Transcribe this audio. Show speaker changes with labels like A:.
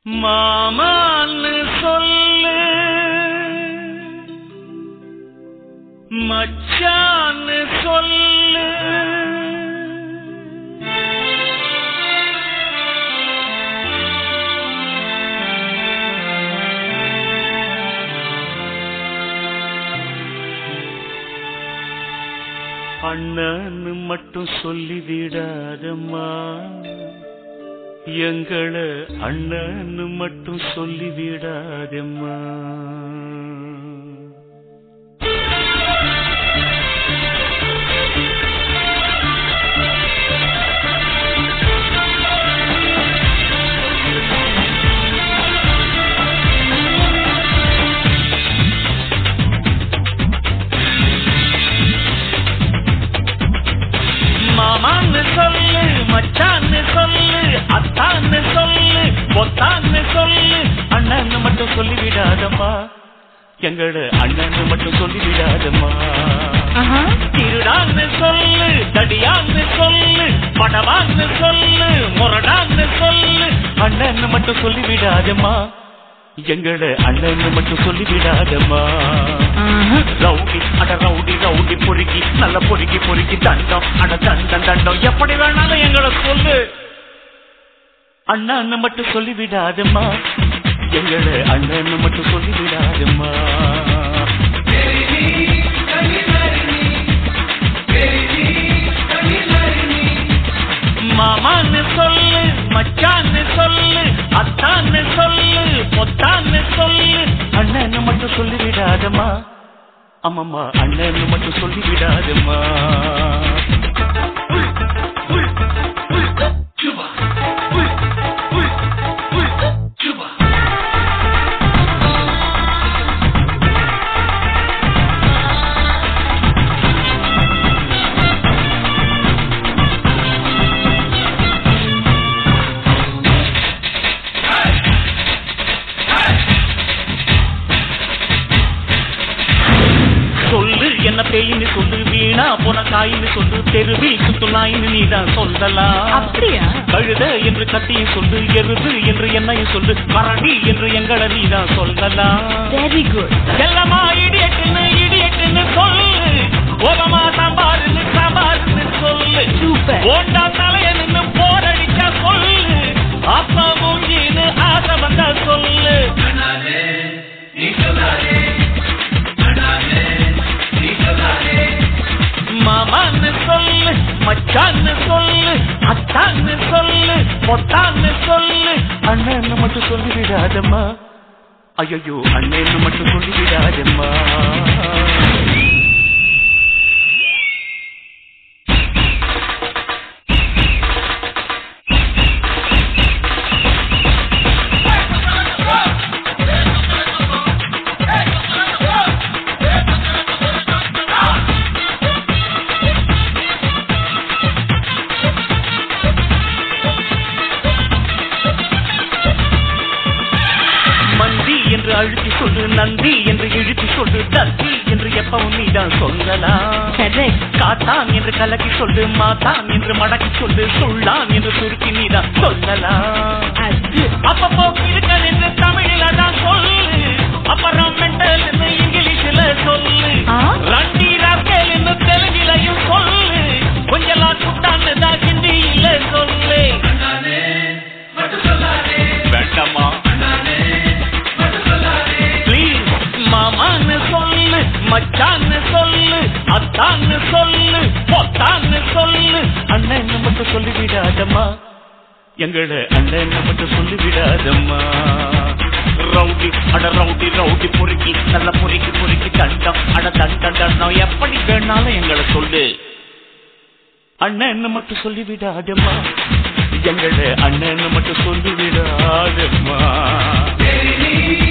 A: மாமான்னு சொல்லு மச்சான்னு சொல்லு அண்ணன்னு மட்டும் சொல்லிவிடாதம்மா எங்களை அண்ணன்னு மட்டும் சொல்லிவிடாதம்மா மாமான்னு சொல்லு மச்சான்னு சொல்லு அத்தான்னு சொல்லு பொத்தான்னு சொல்லு அண்ணன்னு மட்டும் சொல்லிவிடாதம்மா எங்கள அண்ணன்னு மட்டும் சொல்லிவிடாதம்மா திருடான்னு சொல்லு தடியான்னு சொல்லு படவான்னு சொல்லு முரடான்னு சொல்லு அண்ணன்னு மட்டும் சொல்லிவிடாதம்மா எங்கள அண்ணன்னு மட்டும் சொல்லிவிடாதம்மா ரவுடி அட ரவுடி ரவுடி பொறுக்கி நல்ல பொறுக்கி பொறுக்கி தண்டம் அட தண்டம் தண்டம் எப்படி வேணாலும் எங்களை சொல்லு அண்ணன்னு மட்டும் சொல்லிவிடாதம்மா எங்களை அண்ணன்னு மட்டும் சொல்லிவிடாதம்மா மாமான்னு சொல்லு மச்சான்னு சொல்லு அத்தான்னு சொல்லு பொத்தான்னு சொல்லு அண்ணன்னு மட்டும் சொல்லிவிடாதம்மா அம்மம்மா அண்ணன்னு மட்டும் சொல்லிவிடாதம்மா சொல்லு என்ன பேயின்னு சொல்லு வீணா போன காயின்னு சொல்லு தெருவில் சுத்து நாயின்னு நீதான் சொல்லலாம்
B: அப்படியா
A: கழுத என்று கத்தியும் சொல்லு எருது என்று என்னையும் சொல்லு கரடி என்று எங்களை நீதான் சொல்லலாம்
B: வெரி குட்
A: செல்லமா இடியட்டுன்னு இடியட்டுன்னு சொல்லு ஓகமா சாம்பாருன்னு சாம்பாருன்னு சொல்லு
B: சூப்பர்
A: ஓண்டா தலைய நின்னு போரடிச்சா சொல்லு அப்பா மூஞ்சின்னு ஆசை வந்தா சொல்லு மாமான்னு சொல்லு மச்சான்னு சொல்லு அத்தான்னு சொல்லு பொத்தான்னு சொல்லு அண்ணன்னு மட்டும் சொல்லிவிடாதம்மா ஐயோ அண்ணன்னு மட்டும் சொல்லிவிடாதம்மா மந்தி என்று அழுத்தி சொல்லு நந்தி என்று இழுத்தி சொல்லு தந்தி என்று எப்பவும் நீதான் சொல்லலாம்
B: கரெக்ட்
A: காத்தான் என்று கலக்கி சொல்லு மாத்தான் என்று மடக்கி சொல்லு சுள்ளான் என்று சுருக்கி நீதான் சொல்லலாம்
B: அது
A: அப்பப்போ இருக்கல் என்று தமிழில தான் சொல்லு அப்புறம் மெண்டல் என்று இங்கிலீஷ்ல சொல்லு
B: ஆ?
A: ரண்டி ராஸ்கல் என்று தெலுங்கிலையும் சொல்லு கொஞ்சலாம் சுட்டான்னு தான் ஹிந்தியில சொல்லு வேண்டாமா ப்ளீஸ் மாமான்னு சொல்லு மச்சான்னு சொல்லு அத்தான்னு சொல்லு பொத்தான்னு சொல்லு அண்ணன் மட்டும் சொல்லிவிடாதம்மா எங்களை அண்ணன் மட்டும் சொல்லிவிடாதம்மா ரவுடி அட ரவுடி ரவுடி பொறுக்கி நல்ல பொறுக்கி பொறுக்கி தண்டம் அட தண்டம் தண்டம் எப்படி வேணாலும் எங்களை சொல்லு அண்ணன் மட்டும் சொல்லிவிடாதம்மா எங்களை அண்ணன் மட்டும் சொல்லிவிடாதம்மா